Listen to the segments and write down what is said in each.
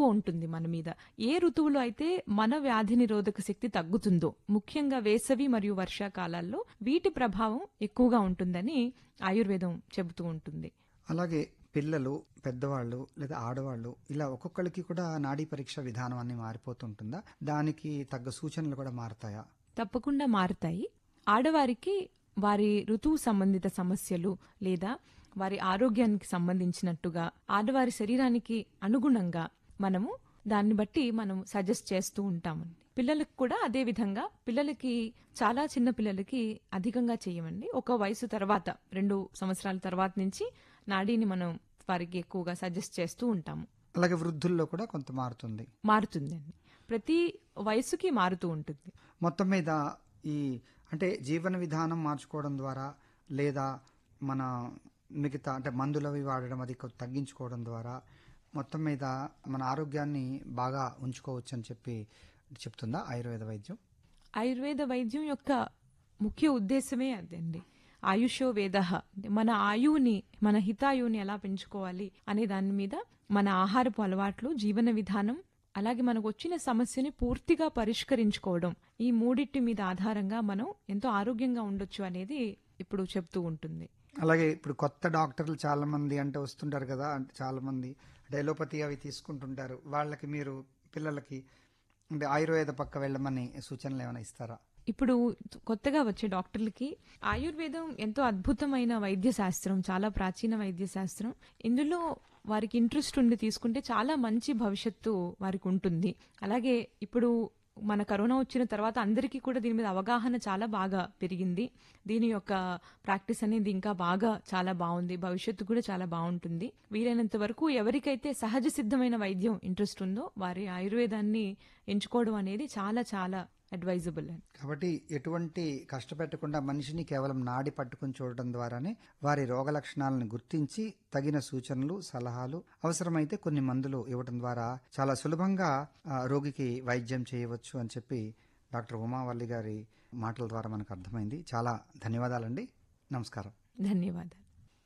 ఎక్కువ ఉంటుంది మన మీద ఏ ఋతువులో అయితే మన వ్యాధి నిరోధక శక్తి తగ్గుతుందో ముఖ్యంగా వేసవి మరియు వర్షాకాలాల్లో వీటి ప్రభావం ఎక్కువగా ఉంటుందని ఆయుర్వేదం చెబుతూ ఉంటుంది అలాగే పిల్లలు పెద్దవాళ్ళు లేదా ఆడవాళ్ళు ఇలా ఒక్కొక్కరికి కూడా నాడీ పరీక్ష విధానం అన్ని మారిపోతుంటుందా దానికి తగ్గ సూచనలు కూడా మారతాయా తప్పకుండా మారుతాయి ఆడవారికి వారి ఋతువు సంబంధిత సమస్యలు లేదా వారి ఆరోగ్యానికి సంబంధించినట్టుగా ఆడవారి శరీరానికి అనుగుణంగా మనము దాన్ని బట్టి మనం సజెస్ట్ చేస్తూ ఉంటామండి పిల్లలకు కూడా అదే విధంగా పిల్లలకి చాలా చిన్న పిల్లలకి అధికంగా చేయమండి ఒక వయసు తర్వాత రెండు సంవత్సరాల తర్వాత నుంచి నాడీని మనం వారికి ఎక్కువగా సజెస్ట్ చేస్తూ ఉంటాము అలాగే వృద్ధుల్లో కూడా కొంత మారుతుంది మారుతుందండి ప్రతి వయసుకి మారుతూ ఉంటుంది మొత్తం మీద ఈ అంటే జీవన విధానం మార్చుకోవడం ద్వారా లేదా మన మిగతా అంటే మందులు అవి వాడడం అది కొ- తగ్గించుకోవడం ద్వారా మొత్తం మీద మన ఆరోగ్యాన్ని బాగా ఉంచుకోవచ్చు అని చెప్పి చెప్తుందా ఆయుర్వేద వైద్యం ఆయుర్వేద వైద్యం యొక్క ముఖ్య ఉద్దేశమే అదండి ఆయుషో వేద మన ఆయువుని మన హితాయువుని ఎలా పెంచుకోవాలి అనే దాని మీద మన ఆహారపు అలవాట్లు జీవన విధానం అలాగే మనకు వచ్చిన సమస్యని పూర్తిగా పరిష్కరించుకోవడం ఈ మూడిటి మీద ఆధారంగా మనం ఎంతో ఆరోగ్యంగా ఉండొచ్చు అనేది ఇప్పుడు చెప్తూ ఉంటుంది అలాగే ఇప్పుడు కొత్త డాక్టర్లు చాలా మంది అంటే వస్తుంటారు కదా అంటే చాలా మంది డైలోపతి అవి తీసుకుంటుంటారు వాళ్ళకి మీరు పిల్లలకి అంటే ఆయుర్వేద పక్క వెళ్ళమని సూచనలు ఏమైనా ఇస్తారా ఇప్పుడు కొత్తగా వచ్చే డాక్టర్లకి ఆయుర్వేదం ఎంతో అద్భుతమైన వైద్య శాస్త్రం చాలా ప్రాచీన వైద్య శాస్త్రం ఇందులో వారికి ఇంట్రెస్ట్ ఉండి తీసుకుంటే చాలా మంచి భవిష్యత్తు వారికి ఉంటుంది అలాగే ఇప్పుడు మన కరోనా వచ్చిన తర్వాత అందరికీ కూడా దీని మీద అవగాహన చాలా బాగా పెరిగింది దీని యొక్క ప్రాక్టీస్ అనేది ఇంకా బాగా చాలా బాగుంది భవిష్యత్తు కూడా చాలా బాగుంటుంది వీలైనంత వరకు ఎవరికైతే సహజ సిద్ధమైన వైద్యం ఇంట్రెస్ట్ ఉందో వారి ఆయుర్వేదాన్ని ఎంచుకోవడం అనేది చాలా చాలా అడ్వైజబుల్ అండి కాబట్టి ఎటువంటి కష్టపెట్టకుండా మనిషిని కేవలం నాడి పట్టుకుని చూడడం ద్వారానే వారి రోగ లక్షణాలను గుర్తించి తగిన సూచనలు సలహాలు అవసరమైతే కొన్ని మందులు ఇవ్వడం ద్వారా చాలా సులభంగా ఆ, రోగికి వైద్యం చేయవచ్చు అని చెప్పి డాక్టర్ ఉమావల్లి గారి మాటల ద్వారా మనకు అర్థమైంది చాలా ధన్యవాదాలండి నమస్కారం ధన్యవాదాలు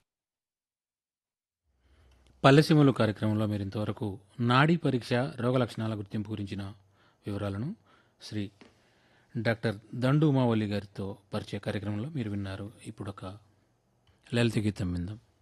పల్లెసీమలు కార్యక్రమంలో మీరు ఇంతవరకు నాడీ పరీక్ష రోగ లక్షణాల గుర్తింపు గురించిన వివరాలను శ్రీ డాక్టర్ దండు ఉమావల్లి గారితో పరిచయ కార్యక్రమంలో మీరు విన్నారు ఇప్పుడు ఒక లలిత గీతం విందాం